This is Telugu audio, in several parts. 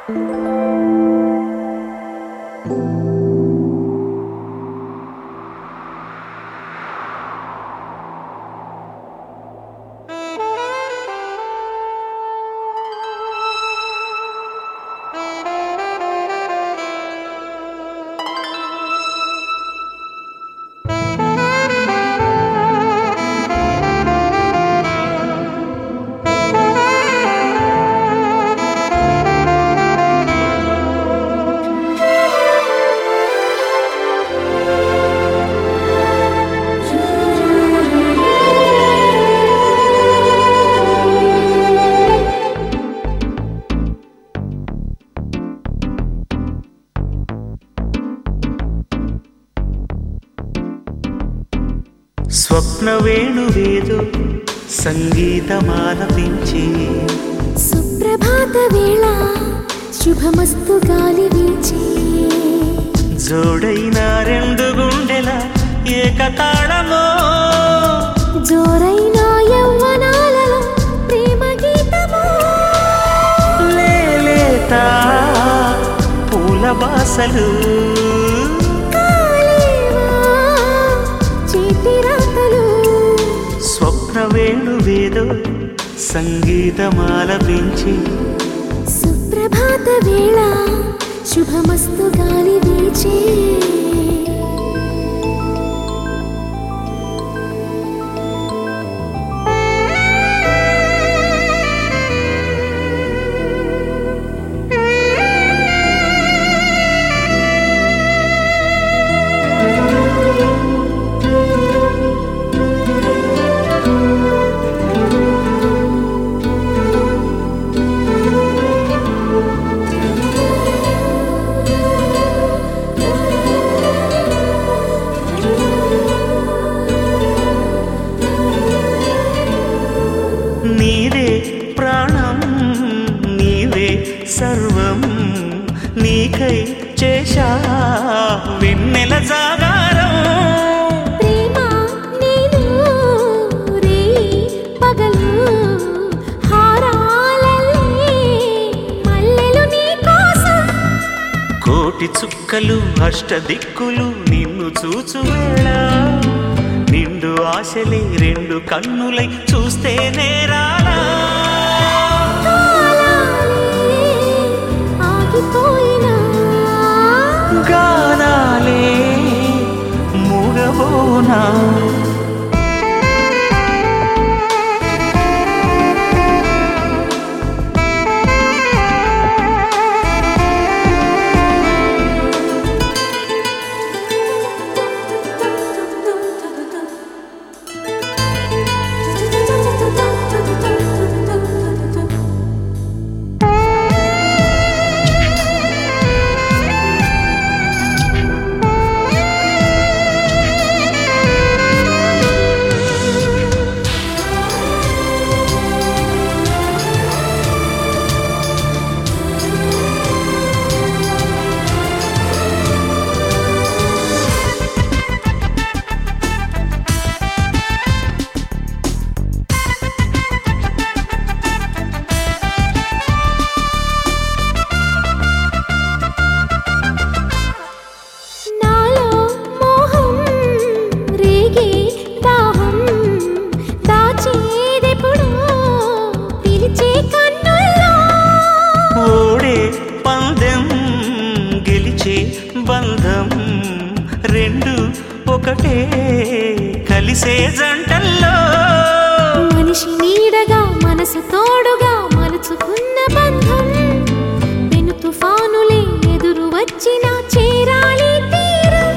స్వప్న వేణువేదో సంగీతమాలపించి సుప్రభాత వేళ శుభమస్తు గాలి వీచే జోడైన రెండు గుండెల ఏకతాళమో జోరైన యవ్వనాలలో ప్రేమ గీతమో లేలేత పూల బాసలు కాలేవా చేతి రాతలు స్వప్న వేణువేదో సంగీతమాలపించి సుప్రభాత వేళ శుభమస్తు గాలి వీచే నీవే ప్రాణం నీవే సర్వం నీకై చేశా వెన్నెల జాగారం ప్రేమ నేను రే పగలు హారాలల్లే మల్లెలు నీ కోసం కోటి చుక్కలు అష్టదిక్కులు నిన్ను చూచువేళ నిండు ఆశలే రెండు కన్నులై చూస్తే నేరాలా కాలాలే ఆగిపోయినా గానాలే మూగబోనా నాలో మోహం రేగే దాహం దాచేదెప్పుడో పిలిచే కన్నుల్లో ఓడే పందెం గెలిచే బంధం రెండు ఒకటే కలిసే జంటల్లో మనిషి నీడగా మనసు తోడుగా మలుచుకున్న బంధం పెను తుఫానులే ఎదురు వచ్చిన చేరాలి తీరం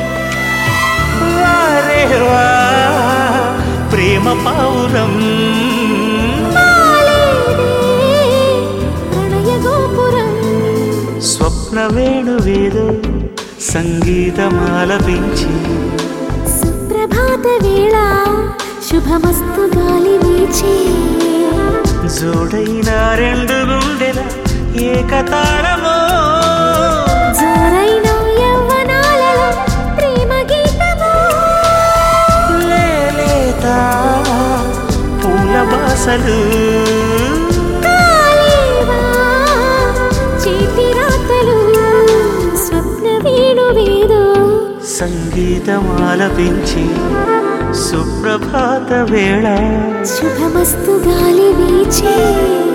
వారే వా ప్రేమ పౌరం మాలేదే ప్రణయ గోపురం స్వప్న వేణువేదో సంగీతమాలపించి సుప్రభాత వేళ శుభమస్తు గాలి వీచే జోడైన రెండు గుండెల ఏకతాళమో జోరైన యవ్వనాలలో ప్రేమ గీతమో లేలేత పూల బాసలు కాలేవా చేతి సంగీతం ఆలపించి సుప్రభాత వేళ శుభమస్తు గాలి వీచే